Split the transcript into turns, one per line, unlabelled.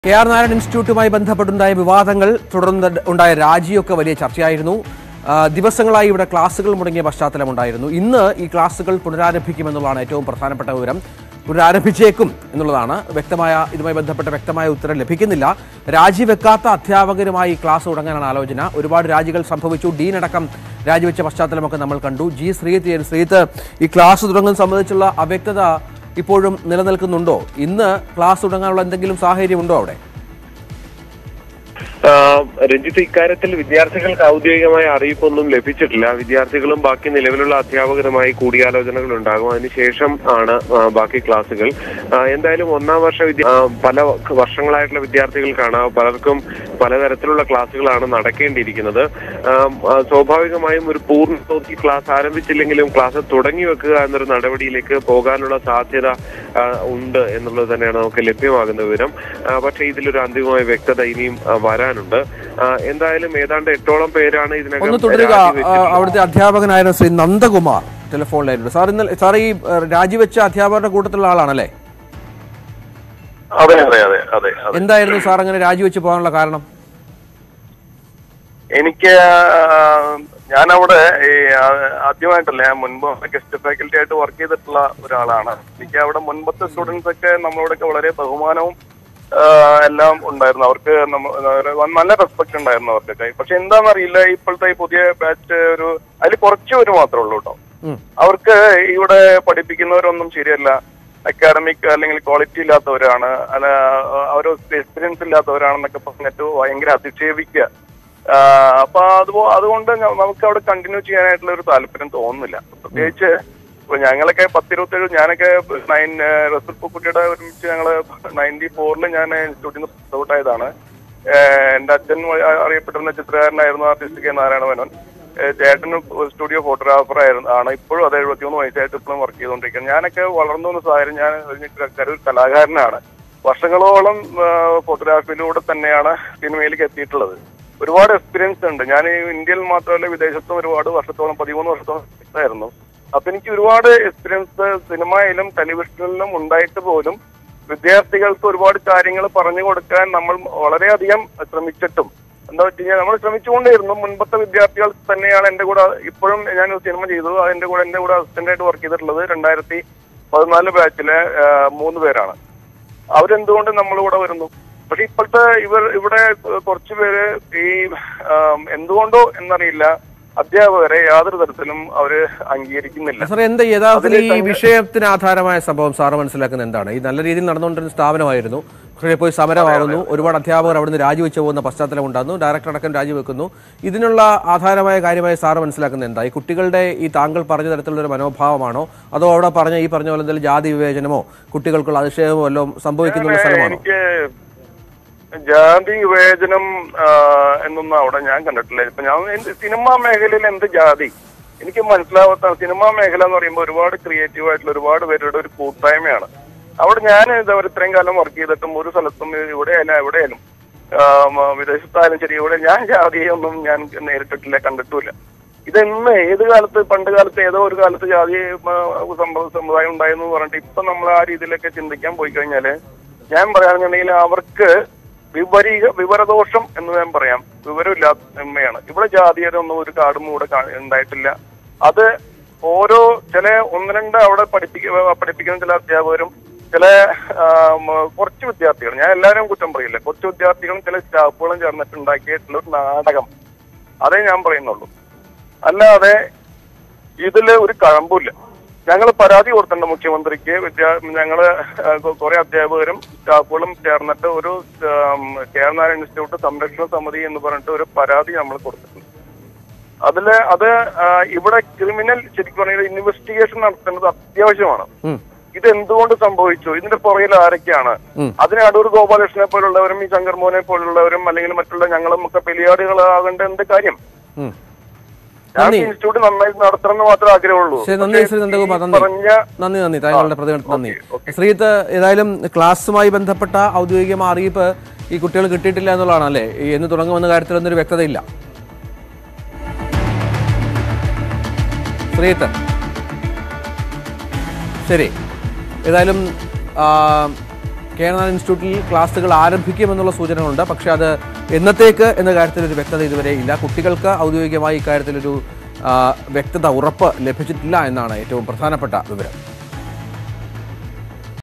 K R Narayanan ഇൻസ്റ്റിറ്റ്യൂട്ടുമായി ബന്ധപ്പെട്ടുണ്ടായ വിവാദങ്ങൾ തുടർന്ന് ഉണ്ടായ രാജിയൊക്കെ വലിയ ചർച്ചയായിരുന്നു ആ, ദിവസങ്ങളായി ഇവിടെ ക്ലാസുകൾ മുടങ്ങിയ പശ്ചാത്തലമുണ്ടായിരുന്നു ഇന്ന് ഈ ക്ലാസുകൾ പുനരാരംഭിക്കുമെന്നുള്ളതാണ് ഏറ്റവും പ്രധാനപ്പെട്ട വിവരം പുനരാരംഭിച്ചേക്കും എന്നുള്ളതാണ് വ്യക്തമായ ഇതുമായി ബന്ധപ്പെട്ട വ്യക്തമായ ഉത്തരം ലഭിക്കുന്നില്ല രാജിവെക്കാത്ത അധ്യാപകരുമായി ക്ലാസ് തുടങ്ങാനാണ് ആലോചന ഒരുപാട് രാജികൾ സംഭവിച്ചു ഡീൻ അടക്കം രാജിവെച്ച പശ്ചാത്തലമൊക്കെ നമ്മൾ കണ്ടു ജി ശ്രീത്ത് ശ്രീത്ത് ഈ ക്ലാസ് തുടങ്ങുന്നത് സംബന്ധിച്ചുള്ള അവ്യക്തത ഇപ്പോഴും നിലനിൽക്കുന്നുണ്ടോ ഇന്ന് ക്ലാസ് തുടങ്ങാനുള്ള എന്തെങ്കിലും സാഹചര്യമുണ്ടോ അവിടെ
ആ, രഞ്ജിത്ത് ഇക്കാര്യത്തിൽ വിദ്യാർത്ഥികൾക്ക് ഔദ്യോഗികമായ അറിയിപ്പൊന്നും ലഭിച്ചിട്ടില്ല വിദ്യാർത്ഥികളും ബാക്കി നിലവിലുള്ള അധ്യാപകരുമായി കൂടിയാലോചനകൾ ഉണ്ടാകും അതിനുശേഷം ആണ് ആ, ബാക്കി ക്ലാസുകൾ ആ, എന്തായാലും ഒന്നാം വർഷ വിദ്യ ആ, പല വർഷങ്ങളായിട്ടുള്ള വിദ്യാർത്ഥികൾക്കാണ് പലർക്കും പലതരത്തിലുള്ള ക്ലാസുകളാണ് നടക്കേണ്ടിയിരിക്കുന്നത് ആ, ആ, സ്വാഭാവികമായും ഒരു പൂർണ്ണ തോതിൽ ക്ലാസ് ആരംഭിച്ചില്ലെങ്കിലും ക്ലാസ് തുടങ്ങി വെക്കുക എന്നൊരു നടപടിയിലേക്ക് പോകാനുള്ള സാധ്യത ആ, ഉണ്ട് എന്നുള്ളത് തന്നെയാണ് നമുക്ക് ലഭ്യമാകുന്ന വിവരം ആ, പക്ഷേ ഇതിലൊരു അന്തിമമായ വ്യക്തത ഇനിയും ആ, വരാനുണ്ട് ആ, എന്തായാലും ഏതാണ്ട് എട്ടോളം പേരാണ് ഇതിനകം
ഒന്ന് തുടരുക
രാജിവെച്ചിട്ടുള്ളത്.
ആ, അവിടുത്തെ അധ്യാപകനായിരുന്ന ശ്രീ നന്ദകുമാർ ടെലിഫോണിലായിരുന്നു സാർ ഇന്നലെ സാർ ഈ ആ, രാജിവെച്ച അധ്യാപകരുടെ കൂട്ടത്തിലുള്ള ആളാണല്ലേ
അതെ അതെ അതെ അതെ അതെ
എന്തായിരുന്നു സാർ അങ്ങനെ രാജിവെച്ച് പോകാനുള്ള കാരണം
എനിക്ക് ഞാൻ അവിടെ ഈ ആ- ആദ്യമായിട്ടല്ല ഞാൻ മുൻപ് ഗസ്റ്റ് ഫാക്കൽറ്റി ആയിട്ട് വർക്ക് ചെയ്തിട്ടുള്ള ഒരാളാണ് എനിക്ക് അവിടെ മുൻപത്തെ സ്റ്റുഡൻസ് ഒക്കെ നമ്മളോടൊക്കെ വളരെ ബഹുമാനവും ആ, എല്ലാം ഉണ്ടായിരുന്നു അവർക്ക് നമ്മ- ഒരു നല്ല റെസ്പെക്ട് ഉണ്ടായിരുന്നു അവർക്കൊക്കെ പക്ഷെ എന്താണെന്നറിയില്ല ഇപ്പോഴത്തെ ഈ പുതിയ ബാച്ച് ഒരു അതിൽ കുറച്ച് പേര് മാത്രമേ ഉള്ളൂ കേട്ടോ
ഉം.
അവർക്ക് ഇവിടെ പഠിപ്പിക്കുന്നവരൊന്നും ശരിയല്ല അക്കാഡമിക് അല്ലെങ്കിൽ ക്വാളിറ്റി ഇല്ലാത്തവരാണ് അല്ല അവർ എക്സ്പീരിയൻസ് ഇല്ലാത്തവരാണെന്നൊക്കെ പറഞ്ഞിട്ട് ഭയങ്കര അധിക്ഷേപിക്കുക ആ, അപ്പൊ അത് അതുകൊണ്ട് ഞ- നമുക്ക് അവിടെ കണ്ടിന്യൂ ചെയ്യാനായിട്ടുള്ള ഒരു താല്പര്യം തോന്നുന്നില്ല പ്രത്യേകിച്ച് ഇപ്പൊ ഞങ്ങളൊക്കെ പത്തിരുപത്തേഴ് ഞാനൊക്കെ നയൻ റസൂൽ കുട്ടിയുടെ ഒരുമിച്ച് ഞങ്ങള് നയൻറ്റി ഫോറിൽ ഞാൻ ഇൻസ്റ്റിറ്റ്യൂട്ടിൽ നിന്ന് ഔട്ട് ആയതാണ് ഏഹ് എന്റെ അച്ഛൻ വ- അറിയപ്പെട്ടിരുന്ന ചിത്രകാരനായിരുന്നു ആർട്ടിസ്റ്റ് കെ നാരായണ മേനോൻ ഏഹ് ചേട്ടനും സ്റ്റുഡിയോ ഫോട്ടോഗ്രാഫർ ആയിരുന്നു ആണ് ഇപ്പോഴും അത് എഴുപത്തിമൂന്ന് വയസ്സായിട്ട് ഇപ്പോഴും വർക്ക് ചെയ്തുകൊണ്ടിരിക്കുന്നത് ഞാനൊക്കെ വളർന്നു വന്ന സാഹചര്യം ഞാൻ ഒരു ക- ഒരു കലാകാരനാണ് വർഷങ്ങളോളം ഫോട്ടോഗ്രാഫിയിലൂടെ തന്നെയാണ് സിനിമയിലേക്ക് എത്തിയിട്ടുള്ളത് ഒരുപാട് എക്സ്പീരിയൻസ് ഉണ്ട് ഞാൻ ഈ ഇന്ത്യയിൽ മാത്രമല്ല വിദേശത്തും ഒരുപാട് വർഷത്തോളം പതിമൂന്ന് വർഷത്തോളം ആയിരുന്നു അപ്പൊ എനിക്ക് ഒരുപാട് എക്സ്പീരിയൻസ് സിനിമയിലും ടെലിവിഷനിലും ഉണ്ടായിട്ട് പോലും വിദ്യാർത്ഥികൾക്ക് ഒരുപാട് കാര്യങ്ങൾ പറഞ്ഞു കൊടുക്കാൻ നമ്മൾ വളരെയധികം ശ്രമിച്ചിട്ടും എന്താ വെച്ച് കഴിഞ്ഞാൽ നമ്മൾ ശ്രമിച്ചുകൊണ്ടേയിരുന്നു മുൻപത്തെ വിദ്യാർത്ഥികൾ തന്നെയാണ് എന്റെ കൂടെ ഇപ്പോഴും ഞാൻ ഒരു സിനിമ ചെയ്തു അതിന്റെ കൂടെ എന്റെ കൂടെ അസിസ്റ്റന്റ് ആയിട്ട് വർക്ക് ചെയ്തിട്ടുള്ളത് രണ്ടായിരത്തി പതിനാല് ബാച്ചിലെ ആ, മൂന്ന് പേരാണ് അവരെന്തുകൊണ്ട് നമ്മുടെ കൂടെ വരുന്നു പക്ഷെ ഇപ്പോഴത്തെ ഇവർ ഇവിടെ കുറച്ചു പേര് ഈ ആം, എന്തുകൊണ്ടോ എന്നറിയില്ല അധ്യാപകരെ യാതൊരു തരത്തിലും അവര് അംഗീകരിക്കുന്നില്ല
സാർ എന്താ യഥാർത്ഥത്തിൽ ഈ
അതിലെ
വിഷയത്തിന് ആധാരമായ സംഭവം സാറ് മനസ്സിലാക്കുന്നത് എന്താണ് ഈ നല്ല രീതിയിൽ നടന്നുകൊണ്ടിരുന്ന സ്ഥാപനമായിരുന്നു പക്ഷേ പോയി സമരമാകുന്നു ഒരുപാട് അധ്യാപകർ അവിടുന്ന് രാജിവെച്ച് പോകുന്ന പശ്ചാത്തലം ഉണ്ടാകുന്നു ഡയറക്ടർ അടക്കം രാജിവെക്കുന്നു ഇതിനുള്ള ആധാരമായ കാര്യമായി സാറ് മനസ്സിലാക്കുന്നത് എന്താ ഈ കുട്ടികളുടെ ഈ താങ്കൾ പറഞ്ഞ തരത്തിലുള്ള ഒരു മനോഭാവമാണോ അതോ അവിടെ പറഞ്ഞ ഈ പറഞ്ഞ പോലെ എന്തെങ്കിലും ജാതി വിവേചനമോ കുട്ടികൾക്കുള്ള അതിശയമോ വല്ലതും സംഭവിക്കുന്ന ഒരു സ്ഥലമാണോ
എനിക്ക് ജാതി വിവേചനം ആ, എന്നൊന്നും അവിടെ ഞാൻ കണ്ടിട്ടില്ല ഇപ്പൊ ഞാൻ എന്ത് സിനിമാ മേഖലയിൽ എന്ത് ജാതി എനിക്ക് മനസ്സിലാവാത്ത സിനിമാ മേഖല എന്ന് പറയുമ്പോൾ ഒരുപാട് ക്രിയേറ്റീവ് ആയിട്ടുള്ള ഒരുപാട് പേരുടെ ഒരു കൂട്ടായ്മയാണ് അവിടെ ഞാൻ ഇതാ ഒരു ഇത്രയും കാലം വർക്ക് ചെയ്തിട്ടും ഒരു സ്ഥലത്തും ഇവിടെയായാലും എവിടെയായാലും ആ, മ- വിദേശത്തായാലും ശരി ഇവിടെ ഞാൻ ജാതിയൊന്നും ഞാൻ നേരിട്ടിട്ടില്ല കണ്ടിട്ടുമില്ല ഇതെന്ന് ഏത് കാലത്ത് പണ്ട് കാലത്ത് ഏതോ ഒരു കാലത്ത് ജാതി ആ, സമ്പ്ര- സമ്പ്രദായം ഉണ്ടായെന്ന് പറഞ്ഞിട്ട് ഇപ്പൊ നമ്മൾ ആ രീതിയിലൊക്കെ ചിന്തിക്കാൻ പോയി കഴിഞ്ഞാല് ഞാൻ പറയുകയാണെന്നുണ്ടെങ്കിൽ അവർക്ക് വിപരീത വിവരദോഷം എന്ന് ഞാൻ പറയാം വിവരമില്ലായ്മയാണ് ഇവിടെ ജാതീയതൊന്നും ഒരു കാടും ഇവിടെ കാ- ഉണ്ടായിട്ടില്ല അത് ഓരോ ചില ഒന്ന് രണ്ട് അവിടെ പഠിപ്പിക്ക പഠിപ്പിക്കുന്ന ചില അധ്യാപകരും ചില ആം, കുറച്ച് വിദ്യാർത്ഥികൾ ഞാൻ എല്ലാവരും കുറ്റം പറയില്ല കുറച്ച് വിദ്യാർത്ഥികളും ചില സ്റ്റാഫുകളും ചേർന്നിട്ട് ഉണ്ടാക്കിയിട്ടുള്ള ഒരു നാടകം അതേ ഞാൻ പറയുന്നുള്ളൂ അല്ലാതെ ഇതില് ഒരു കഴമ്പില്ല ഞങ്ങൾ പരാതി കൊടുത്തിട്ടുണ്ട് മുഖ്യമന്ത്രിക്ക് വിദ്യാ ഞങ്ങള് കുറെ അധ്യാപകരും സ്റ്റാഫുകളും ചേർന്നിട്ട് ഒരു ആം, കേരള നാരായണ ഇൻസ്റ്റിറ്റ്യൂട്ട് സംരക്ഷണ സമിതി എന്ന് പറഞ്ഞിട്ട് ഒരു പരാതി നമ്മൾ കൊടുത്തിട്ടുണ്ട് അതില് അത് ആ, ഇവിടെ ക്രിമിനൽ ശരിക്കും പറഞ്ഞാൽ ഇൻവെസ്റ്റിഗേഷൻ നടത്തേണ്ടത് അത്യാവശ്യമാണ്
ഉം.
ഇത് എന്തുകൊണ്ട് സംഭവിച്ചു ഇതിന്റെ പുറകിൽ ആരൊക്കെയാണ്
ഉം.
അതിന് അടൂർ ഗോപാലകൃഷ്ണനെ പോലുള്ളവരും ഈ ശങ്കർ മോനെ പോലുള്ളവരും അല്ലെങ്കിൽ മറ്റുള്ള ഞങ്ങളും ഒക്കെ പെലിയാടുകളാകേണ്ട എന്ത് കാര്യം
ഉം.
ഞാൻ
നന്ദി
ഇൻസ്റ്റിറ്റ്യൂട്ട് നന്നായി നടത്തണം എന്ന് മാത്രമേ ആഗ്രഹമുള്ളൂ
ശരി നന്ദി
പക്ഷേ
ശ്രീ നന്ദകുമാർ
ഈ
നന്ദി
പറഞ്ഞ
നന്ദി നന്ദി താങ്കളുടെ പ്രതികരണത്തിന് നന്ദി
ഓക്കേ, ഓക്കേ.
ശ്രീത്ത് ഏതായാലും ക്ലാസ്സുമായി ബന്ധപ്പെട്ട ഔദ്യോഗികമായ അറിയിപ്പ് ഈ കുട്ടികൾ കിട്ടിയിട്ടില്ല എന്നുള്ളതാണ് അല്ലേ ഈ എന്ന് തുടങ്ങുമെന്ന കാര്യത്തിലൊന്നും ഒരു വ്യക്തതയില്ല ശ്രീത്ത് ശരി ഏതായാലും ആ, കേരള ഇൻസ്റ്റിറ്റ്യൂട്ടിൽ ക്ലാസ്സുകൾ ആരംഭിക്കുമെന്നുള്ള സൂചനകളുണ്ട് പക്ഷേ അത് എന്നത്തേക്ക് എന്ന കാര്യത്തിൽ ഒരു വ്യക്തത ഇതുവരെ ഇല്ല കുട്ടികൾക്ക് ഔദ്യോഗികമായി ഇക്കാര്യത്തിലൊരു ആ, വ്യക്തത ഉറപ്പ് ലഭിച്ചിട്ടില്ല എന്നാണ് ഏറ്റവും പ്രധാനപ്പെട്ട വിവരം